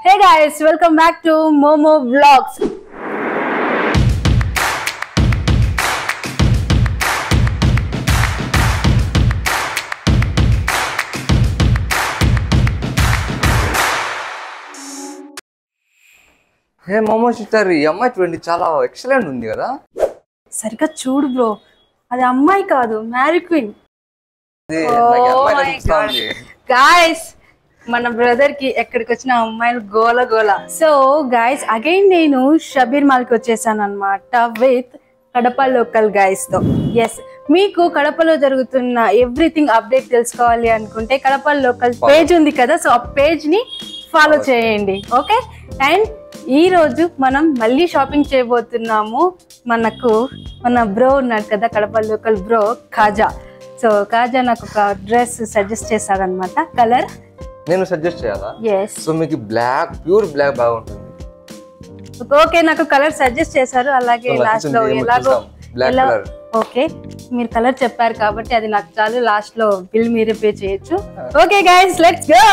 Hey guys, welcome back to Momo Vlogs. Hey Momo sister ఈ అమ్మాయి చూడండి చాలా ఎక్సలెంట్ ఉంది కదా సరిగ్గా చూడు బ్రో అది అమ్మాయి కాదు మ్యారీ క్వీన్ ఇది నాకు ఈ అమ్మాయి కనిపిస్తా ఉంది గాయస్ మన బ్రదర్ కి ఎక్కడికి వచ్చిన అమ్మాయిలు గోల గోల సో గాయస్ అగైన్ నేను షబీర్ మాల్ కి వచ్చేసాను అనమాట విత్ కడప లోకల్ గైస్ తో ఎస్ మీకు కడపలో జరుగుతున్న ఎవ్రీథింగ్ అప్డేట్ తెలుసుకోవాలి అనుకుంటే కడప లోకల్ పేజ్ ఉంది కదా సో ఆ పేజ్ ని ఫాలో చేయండి ఓకే అండ్ ఈ రోజు మనం మళ్ళీ షాపింగ్ చేయబోతున్నాము మనకు మన బ్రో ఉన్నాడు కదా Kadapa local bro Khaja so Kaja నాకు ఒక డ్రెస్ సజెస్ట్ చేశాడనమాట కలర్ నేను సజెస్ట్ చేయాలా ఎస్ సో మీకు బ్లాక్ ప్యూర్ బ్లాక్ బాగుంటుంది ఓకే నాకు కలర్ సజెస్ట్ చేశారు అలాగే So, లాస్ట్ లో నచ్చుతుంది, ఏమో ఎలాగో చూద్దాం. Black ఎలా colour. ఓకే మీరు కలర్ చెప్పారు కాబట్టి అది నాకు చాలు లాస్ట్ లో బిల్ మీరే పే చేయొచ్చు ఓకే గైస్ లెట్స్ గో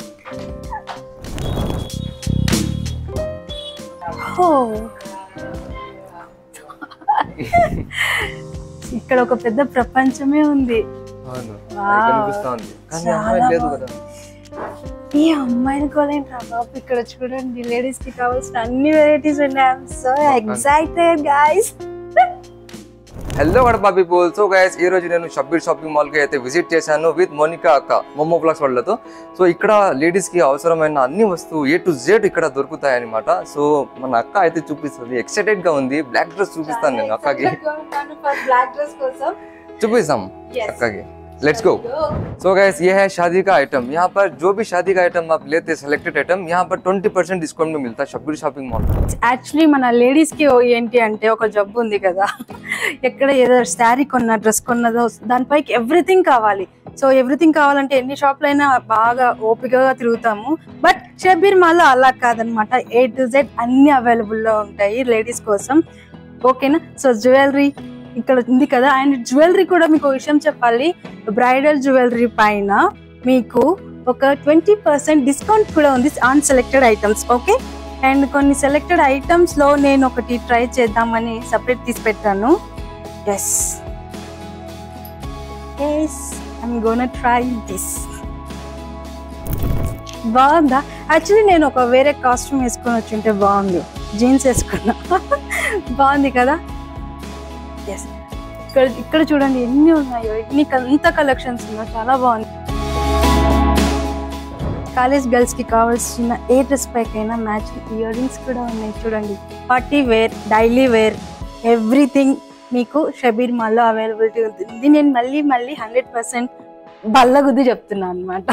ఇక్కడ ఒక పెద్ద ప్రపంచమే ఉంది అవును Wow. అది కనిపిస్తా ఉంది కానీ ఈ అమ్మాయి చాలా లేదు కదా ఈ అమ్మాయిని కోలేంట్రా బాబు ఇక్కడ చూడండి లేడీస్ కి కావాల్సిన అన్ని వెరైటీస్ ఉన్నాయి I'm so excited guys hello Kadapa people so guys ఈ రోజు నేను షబ్బీర్ షాపింగ్ మాల్ కి అయితే విజిట్ చేశాను విత్ మోనికా అక్క మొమ్మో బ్లాక్స్ వాళ్ళతో సో ఇక్కడ లేడీస్ కి అవసరమైన అన్ని వస్తువు ఏ టు జెడ్ ఇక్కడ దొరుకుతాయి అనమాట సో మన అక్క అయితే చూపిస్తుంది ఎక్సైటెడ్ గా ఉంది బ్లాక్ డ్రెస్ చూపిస్తాను నేను అక్కకి బ్లాక్ డ్రెస్ కోసం చూపిస్తాం Yes. అక్కకి लेट्स गो सो गैस ये है शादी का आइटम यहाँ पर जो भी शादी का आइटम आप लेते हैं सिलेक्टेड आइटम यहाँ पर 20 परसेंट डिस्काउंट में मिलता है शब्बीर शॉपिंग मॉल యాక్చువల్లీ మన లేడీస్ కి ఏంటి అంటే ఒక జబ్బు ఉంది కదా ఎక్కడ ఏదో శారీ కొన్న డ్రెస్ కొన్నదో దానిపైకి ఎవ్రీథింగ్ కావాలి సో ఎవ్రీథింగ్ కావాలంటే ఎన్ని షాప్లు అయినా బాగా ఓపికగా తిరుగుతాము బట్ షబీర్ మాల్లో అలా కాదనమాట ఏ టు జెడ్ అన్ని అవైలబుల్ లో ఉంటాయి లేడీస్ కోసం ఓకేనా సో జ్యువెలరీ ఇక్కడ ఉంది కదా అండ్ జ్యువెలరీ కూడా మీకు ఒక విషయం చెప్పాలి బ్రైడల్ జ్యువెలరీ పైన మీకు ఒక ట్వంటీ పర్సెంట్ డిస్కౌంట్ కూడా ఉంది on selected items okay and కొన్ని సెలెక్టెడ్ ఐటమ్స్ లో నేను ఒకటి ట్రై చేద్దామని సపరేట్ తీసి పెట్టాను yes yes I'm gonna try this బాగుందా యాక్చువల్లీ నేను ఒక వేరే కాస్ట్యూమ్ వేసుకొని వచ్చి ఉంటే బాగుంది జీన్స్ వేసుకున్నా బాగుంది కదా ఎస్ ఇక్కడ ఇక్కడ చూడండి ఎన్ని ఉన్నాయో ఎన్ని క- ఎంత కలెక్షన్స్ ఉన్నాయో చాలా బాగుంది కాలేజ్ గర్ల్స్ కి కావాల్సిన ఏ డ్రెస్ పైకైనా మ్యాచ్ ఇయర్ రింగ్స్ కూడా ఉన్నాయి చూడండి party wear daily wear everything మీకు షబీర్ మాల్లో అవైలబిలిటీ ఉంటుంది నేను మళ్ళీ మళ్ళీ హండ్రెడ్ పర్సెంట్ బల్లగుద్ది చెప్తున్నాను అనమాట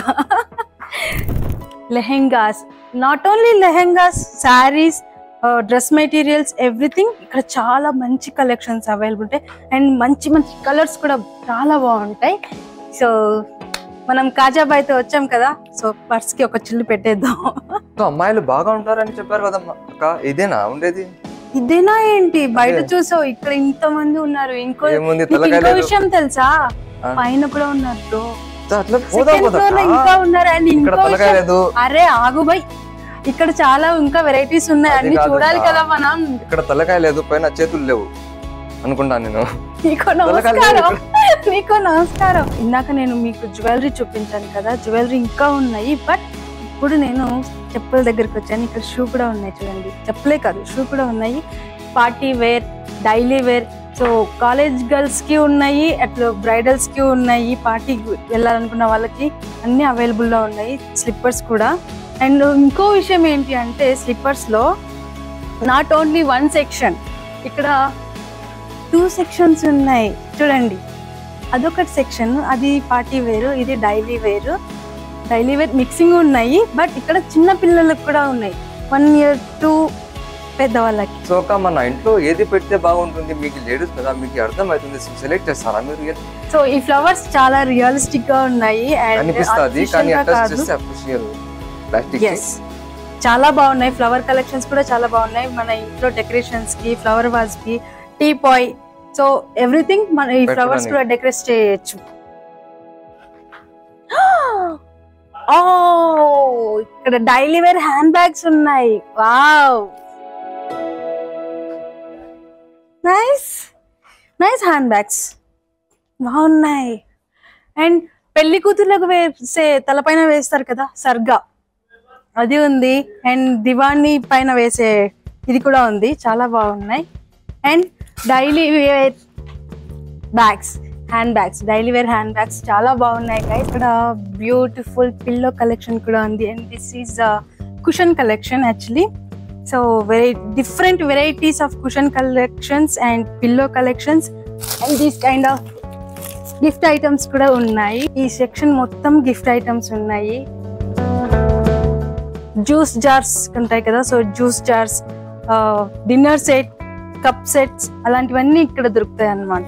lehengas not only lehengas saris dress materials everything ఇక్కడ చాలా మంచి కలెక్షన్స్ అవైలబుల్ ఉంటాయి అండ్ మంచి మంచి కలర్స్ కూడా చాలా బాగుంటాయి సో మనం కాజాబాయ్తో వచ్చాం కదా సో పర్స్ కి ఒక చిల్లు పెట్టేద్దాం సో అమ్మాయిలు బాగా ఉంటారని చెప్పారు కదా అక్క ఇదేనా ఉండేది ఇదేనా ఏంటి బయట అదే. చూసావు ఇక్కడ ఇంత మంది ఉన్నారు ఇంకో ఏముంది నీకు తలకాయ ఇంకో లేదు విషయం తెలుసా ఆ. పైన కూడా ఉన్నారు bro. సో అట్లా పోదాం సెకండ్ ఫ్లోర్ లో ఇంకా పోదా ఉన్నారు అండ్ ఇక్కడ ఇంకో తలకాయ విషయం లేదు అరే ఆగు బై ఇక్కడ చాలా ఇంకా వెరైటీస్ ఉన్నాయి అది అన్ని కాదు చూడాలి బా. కదా మనం ఇక్కడ తలకాయ లేదు పైన చేతులు లేవు అనుకుంటాను నేను నీకు తలకాయ నమస్కారం నీకు నమస్కారం ఇందాక నేను మీకు జ్యువెలరీ చూపించాను కదా జ్యువెలరీ ఇంకా ఉన్నాయి బట్ ఇప్పుడు నేను చెప్పుల దగ్గరికి వచ్చాను ఇక్కడ షూ కూడా ఉన్నాయి చూడండి చెప్పులే కాదు షూ కూడా ఉన్నాయి party wear daily wear so college girls కి ఉన్నాయి అట్లా బ్రైడల్స్ కి ఉన్నాయి పార్టీ వెళ్ళాలనుకున్న వాళ్ళకి అన్ని అవైలబుల్ లో ఉన్నాయి స్లిప్పర్స్ కూడా అండ్ ఇంకో విషయం ఏంటి అంటే స్లిప్పర్స్ లో నాట్ ఓన్లీ వన్ సెక్షన్ ఇక్కడ టూ సెక్షన్స్ ఉన్నాయి చూడండి అదొకటి సెక్షన్ అది పార్టీ వేరు ఇది డైలీ వేరు డైలీ వేర్ మిక్సింగ్ ఉన్నాయి బట్ ఇక్కడ చిన్న పిల్లలకు కూడా ఉన్నాయి వన్ ఇయర్ టూ పెద్దవాళ్ళకి సో అక్క మన ఇంట్లో ఏది పెడితే బాగుంటుంది మీకు లేడీస్ కదా మీకు అర్థమవుతుంది సెలెక్ట్ చేస్తారా మీరు సో ఈ ఫ్లవర్స్ చాలా రియలిస్టిక్ గా ఉన్నాయి అండ్ అనిపిస్తుంది కానీ అటాచ్ చేస్తే అఫిషియల్ ప్లాస్టిక్ ఎస్ చాలా బాగున్నాయి ఫ్లవర్ కలెక్షన్స్ కూడా చాలా బాగున్నాయి మన ఇంట్లో డెకరేషన్స్ కి ఫ్లవర్ వాజ్ కి టీ పాయ్ సో ఎవ్రీథింగ్ మన ఈ ఫ్లవర్స్ పెట్టడానికి. కూడా డెకరేట్ చేయొచ్చు ఓ ఇక్కడ డైలీ వేర్ హ్యాండ్ బ్యాగ్స్ ఉన్నాయి wow nice nice hand bags బాగున్నాయి అండ్ పెళ్లి కూతుర్లకు వేసే తలపైన వేస్తారు కదా సర్గా అది ఉంది అండ్ దివాణి పైన వేసే ఇది కూడా ఉంది చాలా బాగున్నాయి and daily wear bags hand bags daily wear hand bags చాలా బాగున్నాయి guys. ఇక్కడ బ్యూటిఫుల్ పిల్లో కలెక్షన్ కూడా ఉంది and this is cushion collection actually so very different varieties of cushion collections and pillow collections and these kind of gift items కూడా ఉన్నాయి ఈ section మొత్తం gift items juice జ్యూస్ జార్స్ ఉంటాయి కదా so juice jars dinner set cup sets అలాంటివన్నీ ఇక్కడ దొరుకుతాయి అన్నమాట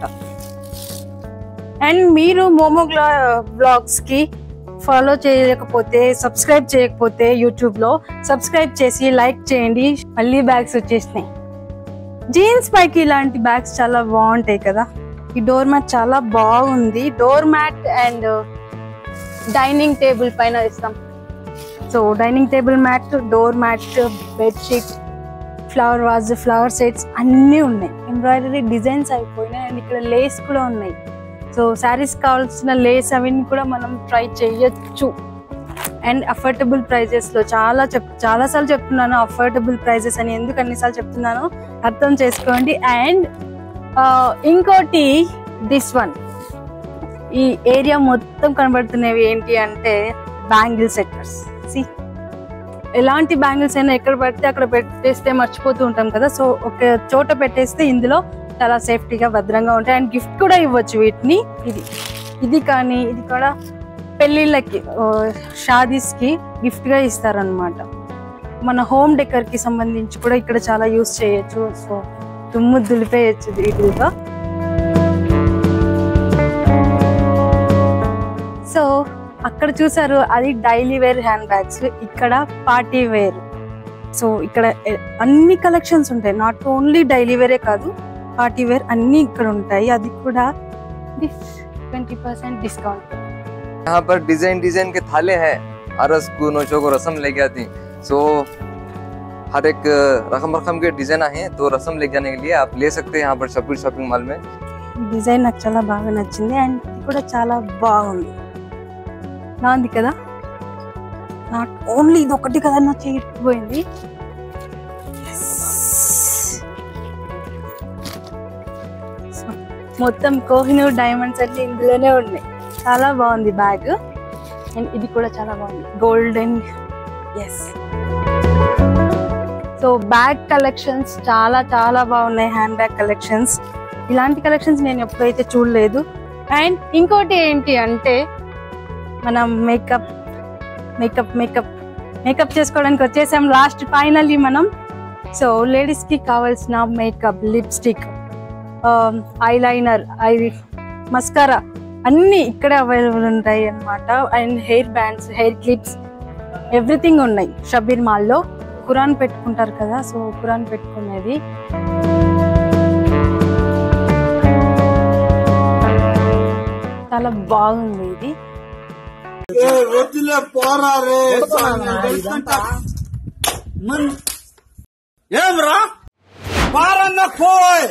అండ్ మీరు మోమో బ్లాగ్స్ కి ఫాలో చేయలేకపోతే సబ్స్క్రైబ్ చేయకపోతే యూట్యూబ్ లో సబ్స్క్రైబ్ చేసి లైక్ చేయండి మళ్ళీ బ్యాగ్స్ వచ్చేసినాయి జీన్స్ పైకి ఇలాంటి బ్యాగ్స్ చాలా బాగుంటాయి కదా ఈ డోర్ మ్యాట్ చాలా బాగుంది door mat and dining table పైన ఇస్తాం so dining table mat door mat bedsheet flower vase flower sets అన్నీ ఉన్నాయి ఎంబ్రాయిడరీ డిజైన్స్ అయిపోయినాయి అండ్ ఇక్కడ లేస్ కూడా ఉన్నాయి సో శారీస్ కావాల్సిన లేస్ అవన్నీ కూడా మనం ట్రై చేయొచ్చు అండ్ అఫోర్డబుల్ ప్రైజెస్ లో చాలా చెప్ చాలా సార్లు చెప్తున్నాను అఫోర్డబుల్ ప్రైజెస్ అని ఎందుకు అన్నిసార్లు చెప్తున్నాను అర్థం చేసుకోండి అండ్ ఇంకోటి దిస్ వన్ ఈ ఏరియా మొత్తం కనబడుతున్నవి ఏంటి అంటే బ్యాంగిల్ సెట్టర్స్ సి ఎలాంటి బ్యాంగిల్స్ అయినా ఎక్కడ పడితే అక్కడ పెట్టేస్తే మర్చిపోతూ ఉంటాం కదా సో ఒక చోట పెట్టేస్తే ఇందులో చాలా సేఫ్టీగా భద్రంగా ఉంటాయి అండ్ గిఫ్ట్ కూడా ఇవ్వచ్చు వీటిని ఇది ఇది కానీ ఇది కూడా పెళ్ళిళ్ళకి షాదీస్ కి గిఫ్ట్ గా ఇస్తారనమాట మన హోమ్ డెకర్ కి సంబంధించి కూడా ఇక్కడ చాలా యూస్ చేయొచ్చు సో దుమ్ము దులిపేయచ్చు వీటితో సో అక్కడ చూసారు అది డైలీ వేర్ హ్యాండ్ బ్యాగ్స్ ఇక్కడ పార్టీ వేర్ సో ఇక్కడ ఎ- అన్ని కలెక్షన్స్ ఉంటాయి నాట్ ఓన్లీ డైలీ వేరే కాదు పార్టీ వేర్ అన్ని ఇక్కడ ఉంటాయి అది కూడా ట్వంటీ పర్సెంట్ డిస్కౌంట్ यहाँ पर डिजाइन डिजाइन के थाले हैं अरस को नोचो को रसम लेके आती सो हर एक रकम रकम के डिजाइन हैं तो रसम लेके जाने के लिए आप ले सकते हैं यहाँ पर शबीर शॉपिंग मॉल में డిజైన్ నాకు చాలా బాగా నచ్చింది అండ్ ఇది కూడా చాలా బాగుంది బాగుంది కదా నాట్ ఓన్లీ ఇది ఒకటి కదా నా చేయిపోయింది మొత్తం కోహినూర్ డైమండ్స్ అన్ని ఇందులోనే ఉన్నాయి చాలా బాగుంది బ్యాగ్ అండ్ ఇది కూడా చాలా బాగుంది golden yes so bag collections చాలా చాలా బాగున్నాయి హ్యాండ్ బ్యాగ్ కలెక్షన్స్ ఇలాంటి కలెక్షన్స్ నేను ఎప్పుడైతే చూడలేదు అండ్ ఇంకోటి ఏంటి అంటే మనం మేకప్ మేకప్ మేకప్ మేకప్ చేసుకోవడానికి వచ్చేసాం లాస్ట్ ఫైనల్లీ మనం సో లేడీస్ కి కావాల్సిన makeup lipstick eyeliner eye mascara అన్ని ఇక్కడే అవైలబుల్ ఉంటాయి అన్నమాట and hair bands hair clips everything ఉన్నాయి షబీర్ మాల్లో ఖురాన్ పెట్టుకుంటారు కదా సో ఖురాన్ పెట్టుకునేది చాలా బాగుంది ఇది వద్దులే పోరా రే ఏమ్రా పారన్న పోయ్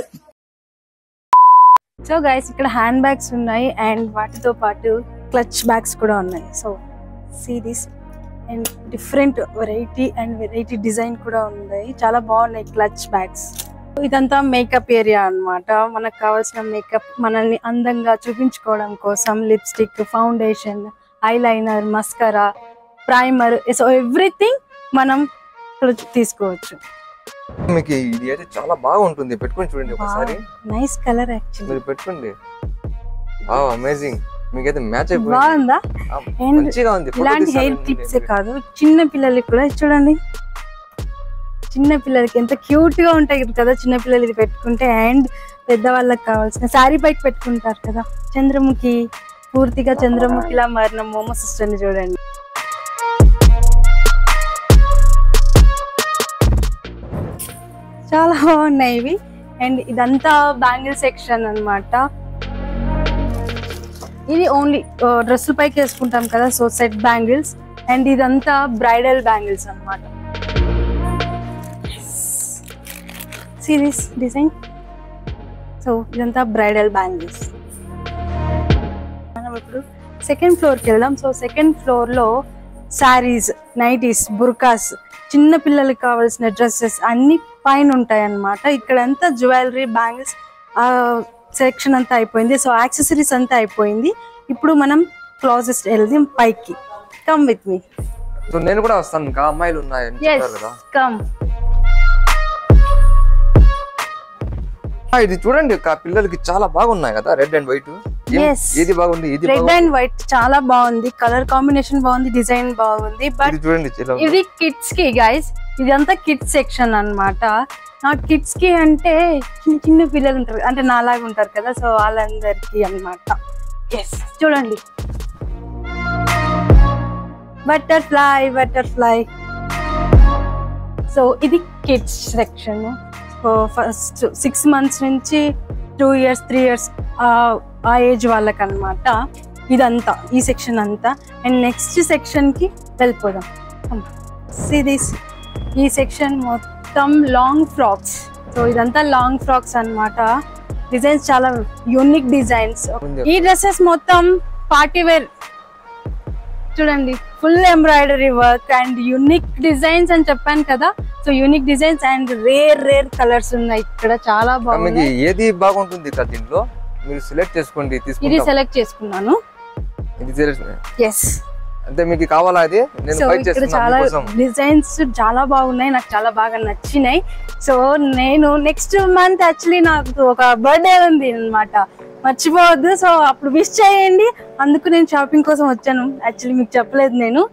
సో గైస్ ఇక్కడ హ్యాండ్ బ్యాగ్స్ ఉన్నాయి అండ్ వాటితో పాటు క్లచ్ బ్యాగ్స్ కూడా ఉన్నాయి so series and different variety and variety design కూడా ఉన్నాయి చాలా బాగున్నాయి క్లచ్ బ్యాగ్స్ ఇదంతా మేకప్ ఏరియా అన్నమాట మనకు కావాల్సిన మేకప్ మనల్ని అందంగా చూపించుకోవడం కోసం lipstick foundation eyeliner mascara primer so everything మనం ఇక్కడ తీసుకోవచ్చు మీకు ఇది అయితే చాలా బాగుంటుంది పెట్టుకొని చూడండి ఒకసారి నైస్ కలర్ యాక్చువల్లీ మీరు పెట్టుకోండి అమేజింగ్ మీకైతే మ్యాచ్ అయిపోయింది బాగుందా ఆ, And మంచిగా ఉంది Photo ఇలాంటి తీస్తాను హెయిర్ నేను క్లిప్స్ దీనికి. కాదు చిన్న పిల్లలకి కూడా ఇది చూడండి చిన్న పిల్లలకి ఎంత క్యూట్ గా ఉంటాయి కదా చిన్న పిల్లలు ఇది పెట్టుకుంటే అండ్ పెద్దవాళ్ళకి కావాల్సిన శారీ పైకి పెట్టుకుంటారు కదా చంద్రముఖి పూర్తిగా చంద్రముఖిలా మారిన మోమో సిస్టర్ ని చూడండి చాలా బాగున్నాయి ఇవి అండ్ ఇదంతా బ్యాంగిల్ సెక్షన్ అన్నమాట ఇది ఓన్లీ డ్రెస్సుల పైకి వేసుకుంటాం కదా సో సెట్ బ్యాంగిల్స్ అండ్ ఇదంతా బ్రైడల్ బ్యాంగిల్స్ అన్నమాట సిరీస్ డిజైన్ సో ఇదంతా బ్రైడల్ బ్యాంగిల్స్ మనం ఇప్పుడు సెకండ్ ఫ్లోర్కి వెళ్దాం సో సెకండ్ ఫ్లోర్లో శారీస్ నైటీస్ బుర్కాస్ చిన్న పిల్లలకి కావాల్సిన డ్రెస్సెస్ అన్ని పైన ఉంటాయి అన్నమాట ఇక్కడంతా జ్యువెలరీ బ్యాంగిల్స్ సెక్షన్ అంతా అయిపోయింది సో యాక్సెసరీస్ అంతా అయిపోయింది ఇప్పుడు మనం క్లాజెస్ వెళ్దాం పైకి కమ్ విత్ మీ సో నేను కూడా వస్తాను ఇంకా అమ్మాయిలు ఉన్నాయని ఎస్ చెప్పారు కదా కమ్ ఆ, ఇది చూడండి అక్క పిల్లలకి చాలా బాగున్నాయి కదా రెడ్ అండ్ వైట్ Yes. ఏది బాగుంది ఇది రెడ్ బాగుంది అండ్ వైట్ చాలా బాగుంది కలర్ కాంబినేషన్ బాగుంది డిజైన్ బాగుంది బట్ ఇది చూడండి ఇలా ఉంది. ఇది కిడ్స్ కి గైస్ ఇదంతా కిడ్స్ సెక్షన్ అన్నమాట నా కిడ్స్ కి అంటే చిన్న చిన్న పిల్లలు ఉంటారు అంటే నాలాగా ఉంటారు కదా సో వాళ్ళందరికి అన్నమాట ఎస్ చూడండి బటర్ఫ్లై బటర్ఫ్లై సో ఇది kids section first six months నుంచి టూ ఇయర్స్ త్రీ ఇయర్స్ ఆ ఏజ్ వాళ్ళకి అనమాట ఇదంతా ఈ సెక్షన్ అంతా అండ్ నెక్స్ట్ సెక్షన్ కి వెళ్ళిపోదాం సి దిస్ ఈ సెక్షన్ మొత్తం లాంగ్ ఫ్రాక్స్ సో ఇదంతా లాంగ్ ఫ్రాక్స్ అన్నమాట డిజైన్స్ చాలా యూనిక్ డిజైన్స్ ఉంది. ఈ డ్రెస్సెస్ మొత్తం పార్టీ వేర్ చూడండి full embroidery work and unique designs అని చెప్పాను కదా so unique designs and rare rare colours ఉన్నాయి ఇక్కడ చాలా మీకు బాగున్నాయి ఏది బాగుంటుంది కదా దీంట్లో మీరు సెలెక్ట్ చేసుకోండి ఇది తీసుకుంటాం సెలెక్ట్ చేసుకున్నాను ఇది select- ఎస్ అంటే మీకు కావాలా అది నేను సో బైక్ ఇక్కడ చేస్తున్నాను చాలా మీకోసం డిజైన్స్ చాలా బాగున్నాయి నాకు చాలా బాగా నచ్చినాయి సో నేను నెక్స్ట్ మంత్ యాక్చువల్లీ నాకు ఒక బర్త్డే ఉంది అన్నమాట మర్చిపోవద్దు సో అప్పుడు విష్ చేయండి అందుకు నేను షాపింగ్ కోసం వచ్చాను యాక్చువల్లీ మీకు చెప్పలేదు నేను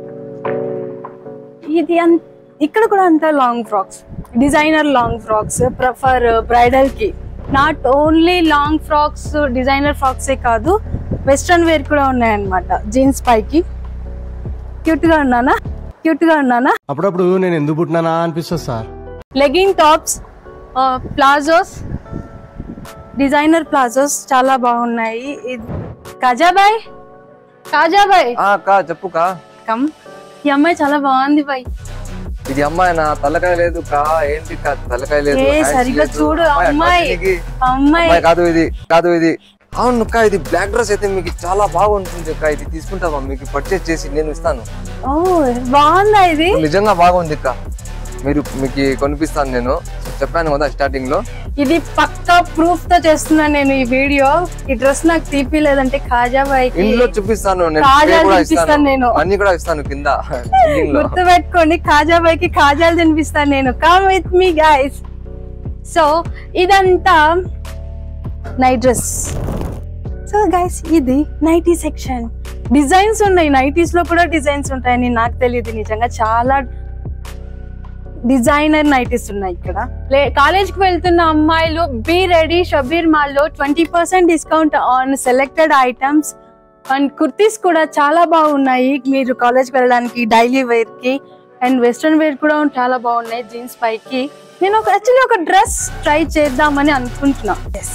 ఇది అన్- ఇక్కడ కూడా అంతా long frocks designer long frocks for bridal కి not only long frocks designer ఫ్రాక్సే కాదు వెస్ట్రన్ వేర్ కూడా ఉన్నాయన్నమాట జీన్స్ పైకి క్యూట్ గా ఉన్నానా క్యూట్ గా ఉన్నానా అప్పుడప్పుడు నేను ఎందుకు పుట్టినానా అనిపిస్తుంది sir legging tops palazzos designer palazzos చాలా బాగున్నాయి ఇది- కాజాబాయ్ కాజాబాయ్ ఆ అక్క చెప్పు కా కమ్ ఈ అమ్మాయి చాలా బాగుంది బాయ్ ఇది అమ్మాయి నా తలకాయ లేదు కా ఏంటి కా తలకాయ లేదు ఏ hands సరిగ్గా లేదు. చూడు అమ్మాయి అమ్మాయి అట్రాక్టీకి. అమ్మాయి అమ్మాయి కాదు ఇది కాదు ఇది అవును అక్క ఇది బ్లాక్ డ్రెస్ అయితే మీకు చాలా బాగుంటుంది అక్క ఇది తీసుకుంటావా మీకు పర్చేస్ చేసి నేను ఇస్తాను ఓ బాగుందా ఇది నిజంగా బాగుంది అక్క మీరు మీకు కొనిపిస్తాను నేను చెప్పాను కదా స్టార్టింగ్ లో ఇది పక్కా ప్రూఫ్ తో చేస్తున్నాను నేను ఈ వీడియో ఈ డ్రెస్ నాకు తీపిలేదంటే కాజాబాయ్కి ఇంట్లో చూపిస్తాను నేను కాజాలు spray కూడా చూపిస్తాను ఇస్తాను నేను. అన్ని కూడా ఇస్తాను కింద ఎండింగ్ లో గుర్తు పెట్టుకోండి కాజాబాయ్కి కాజాలు తినిపిస్తాను నేను come with me guys so ఇదంతా నైట్ డ్రెస్ సో గైస్ ఇది నైటీ సెక్షన్ డిజైన్స్ ఉన్నాయి నైటీస్ లో కూడా డిజైన్స్ ఉంటాయని నాకు తెలియదు నిజంగా చాలా డిజైనర్ నైటీస్ ఉన్నాయి ఇక్కడ లే కాలేజ్కి వెళ్తున్న అమ్మాయిలు బీ రెడీ షబీర్ మాల్ లో twenty percent discount on selected items and kurtis కూడా చాలా బాగున్నాయి మీరు కాలేజ్కి వెళ్ళడానికి డైలీ వేర్ కి అండ్ వెస్ట్రన్ వేర్ కూడా చాలా బాగున్నాయి జీన్స్ పైకి నేను ఒక యాక్చువల్లీ ఒక డ్రెస్ ట్రై చేద్దామని అనుకుంటున్నా ఎస్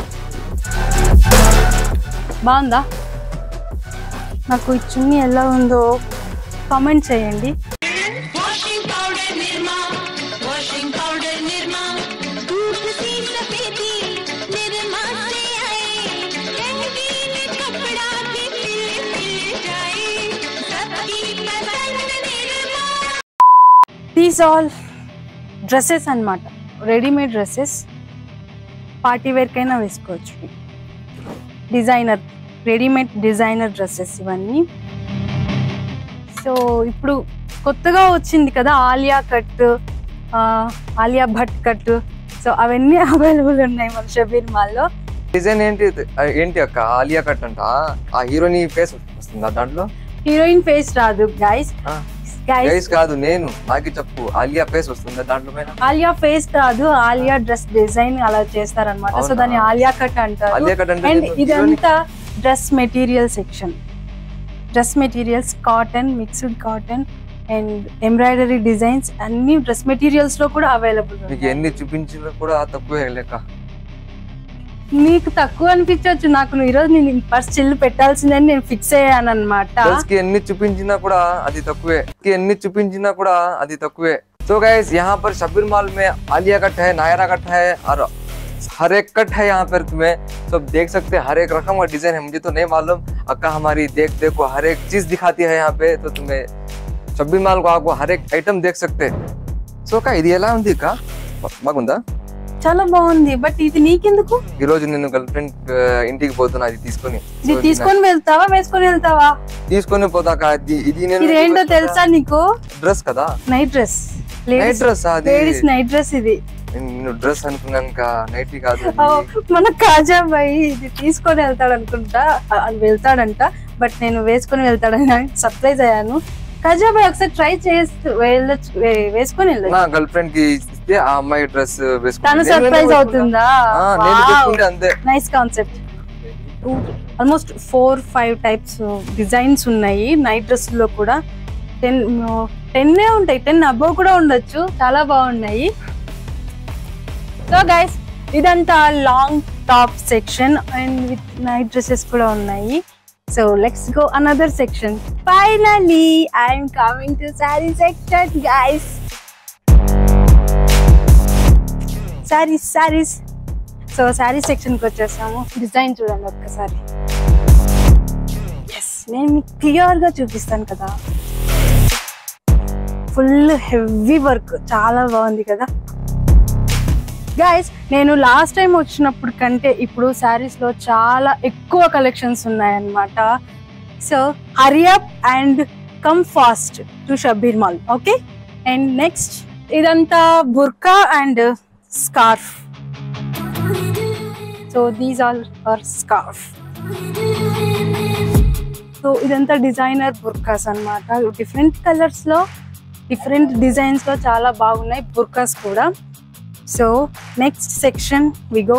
బాగుందా నాకు ఈ చున్నీ ఎలా ఉందో కామెంట్ చేయండి washing powder Nirma, washing powder Nirma, दूध सी सफेदी Nirma से आए, रंगीन कपड़ा भी खिल खिल जाए, सबकी पसंद Nirma. దీస్ ఆల్ డ్రెస్సెస్ అన్నమాట రెడీమేడ్ డ్రెస్సెస్ పార్టీ వేర్కైనా వేసుకోవచ్చు డిజైనర్ రెడీమేడ్ డిజైనర్ డ్రెస్సెస్ ఇవన్నీ సో ఇప్పుడు కొత్తగా వచ్చింది కదా Alia cut Alia Bhatt cut so అవన్నీ అవైలబుల్ ఉన్నాయి మన షబీర్ మాల్లో డిజైన్ ఏంటి ఏంటి అక్క ఆలియా కట్ అంట ఆ హీరోని ఫేస్ వస్తుందా దాంట్లో హీరోయిన్ ఫేస్ రాదు గైస్ గైస్ గైస్ కాదు నేను నాకు చెప్పు ఆలియా ఫేస్ వస్తుందా దాంట్లో పైన ఆలియా ఫేస్ రాదు ఆలియా డ్రెస్ డిజైన్ అలా చేస్తారనమాట సో అవునా? దాన్ని ఆలియా కట్ అంటారు ఆలియా కట్ అంటే అండ్ నేను ఇదంతా dress material section dress materials cotton mixed cotton and embroidery designs అన్ని డ్రెస్ మెటీరియల్స్ లో కూడా అవైలబుల్ మీకు ఎన్ని చూపించినా కూడా తక్కువే లెక్క నీకు తక్కువ అనిపించవచ్చు నాకు నువ్వు ఈరోజు నేను పర్స్ చిల్లు పెట్టాల్సిందని నేను ఫిక్స్ అయ్యాను అనమాట డ్రెస్ కి ఎన్ని చూపించినా కూడా అది తక్కువే కి ఎన్ని చూపించినా కూడా అది తక్కువే तो गैस यहाँ पर शबीर मॉल में आलिया कट है नायरा कट है और हर एक कट है यहाँ पर तुम्हें तो आप देख सकते हैं हर एक रकम का डिजाइन है मुझे तो नहीं मालूम अक्का हमारी देख देखो हर एक चीज दिखाती है यहाँ पे तो तुम्हें शबीर मॉल को आपको हर एक आइटम देख सकते हैं సో కా ఇది ఎలా ఉంది కా బాగుందా చాలా బాగుంది బట్ ఇది నీకెందుకు ఈ రోజు నేను గర్ల్ ఫ్రెండ్ ఇంటికి పోతున్నా ఇది తీసుకొని ఇది So, తీసుకొని వెళ్తావా వేసుకొని వెళ్తావా తీసుకొని పోతాక ఇది ఇది నేను ఇది ఏంటో తెలుసా నీకు డ్రెస్ కదా నైట్ డ్రెస్ నైట్ డ్రెస్ అది లేడీస్ నైట్ డ్రెస్ ఇది నేను డ్రెస్ అనుకున్నాను కా నైట్ కాదు ఓ, మన కాజా బాయ్ ఇది తీసుకొని వెళ్తాడు అనుకుంటా ఆ, అది వెళ్తాడంట బట్ నేను వేసుకొని వెళ్తాడని సర్ప్రైజ్ అయ్యాను కాజా బాయ్ ఒకసారి ట్రై చేస్తూ వెళ్ళొచ్చు వే- వేసుకొని వెళ్ళొచ్చు నా గర్ల్ ఫ్రెండ్ కి ఇస్తే ఆ అమ్మాయి డ్రెస్ తను సర్ప్రైజ్ అవుతుందా నేను పెట్టుకుంటే అంతే nice concept almost four five types designs ఉన్నాయి నైట్ డ్రెస్ లో కూడా టెన్ టెన్ ఉంటాయి టెన్ అబోవ్ కూడా ఉండొచ్చు చాలా బాగున్నాయి సో గైస్ ఇదంతా long top section and with night dresses కూడా ఉన్నాయి so let's go another section finally I'm coming to sari section guys saris saris so sari సెక్షన్కి వచ్చేసాము డిజైన్ చూడండి ఒక్కసారి ఎస్ నేను మీకు క్లియర్గా చూపిస్తాను కదా ఫుల్ హెవీ వర్క్ చాలా బాగుంది కదా గైస్ నేను లాస్ట్ టైం వచ్చినప్పుడు కంటే ఇప్పుడు శారీస్ లో చాలా ఎక్కువ కలెక్షన్స్ ఉన్నాయన్నమాట so hurry up and come fast to Shabbir mall okay and next ఇదంతా బుర్కా and scarf so these all are scarf so ఇదంతా డిజైనర్ బుర్కాస్ అన్నమాట డిఫరెంట్ కలర్స్ లో డిఫరెంట్ డిజైన్స్ లో చాలా బాగున్నాయి బుర్కాస్ కూడా so next section we go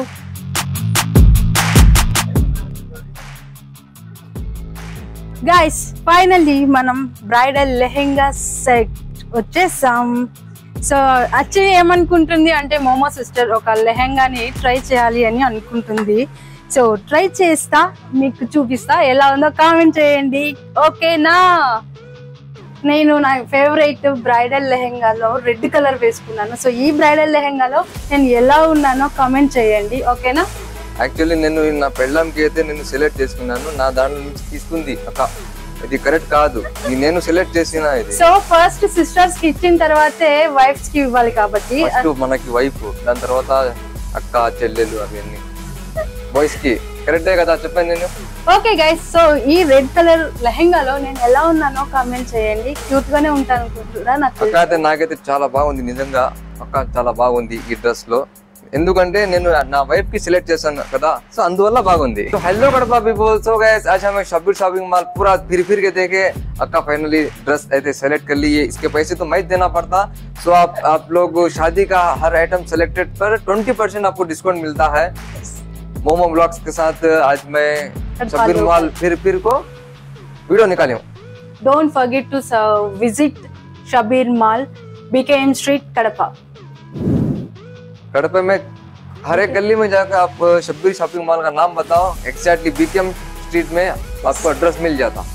guys finally మనం బ్రైడల్ లెహెంగా సెట్ వచ్చేసాం సో యాక్చువల్లీ ఏమనుకుంటుంది అంటే మోమో సిస్టర్ ఒక లెహెంగాని ట్రై చేయాలి అని అనుకుంటుంది సో ట్రై చేస్తా మీకు చూపిస్తా ఎలా ఉందో కామెంట్ చేయండి ఓకేనా నేను నా ఫేవరెట్ బ్రైడల్ లెహెంగాలో రెడ్ కలర్ వేసుకున్నాను సో ఈ బ్రైడల్ లెహెంగాలో నేను ఎలా ఉన్నానో కామెంట్ చేయండి ఓకేనా యాక్చువల్లీ నేను నా పెళ్ళంకి అయితే నేను సెలెక్ట్ చేసుకున్నాను నా దాంట్లో నుంచి తీసుకుంది అక్క ఇది కరెక్ట్ కాదు ఇది నేను సెలెక్ట్ చేసిన ఇది సో ఫస్ట్ సిస్టర్స్ కి ఇచ్చిన తర్వాతే వైఫ్స్ కి ఇవ్వాలి కాబట్టి ఫస్ట్ మనకి వైఫ్ దాని తర్వాత అక్క చెల్లెలు అవన్నీ బాయ్స్ కి కరెక్టే కదా చెప్పాను నేను ఓకే గైస్ సో ఈ రెడ్ కలర్ లెహెంగాలో నేను ఎలా ఉన్నానో కామెంట్ చేయండి క్యూట్ గానే ఉంటాను అనుకుంటున్నా నాకు అక్క అయితే నాకైతే చాలా బాగుంది నిజంగా అక్క చాలా బాగుంది ఈ డ్రెస్ లో ఎందుకంటే నేను నా వైఫ్ కి సెలెక్ట్ చేశాను కదా సో అందువల్ల బాగుంది तो hello Kadapa people so guys आज हमें शब्बीर शॉपिंग मॉल पूरा फिर फिर के देखे अक्का फाइनली ड्रेस ऐसे सेलेक्ट कर लिए इसके पैसे तो मैं ही देना पड़ता सो आप आप लोग शादी का हर आइटम सेलेक्टेड पर 20% परसेंट आपको डिस्काउंट मिलता है मोमो ब्लॉग्स के साथ आज मैं शब्बीर मॉल फिर फिर को वीडियो निकाली हूँ don't forget to visit Shabbir mall BKM street Kadapa कड़पे में हर एक गली में जाकर आप शब्बीर शॉपिंग मॉल का नाम बताओ एग्जैक्टली बीकेएम स्ट्रीट में आपको एड्रेस मिल जाता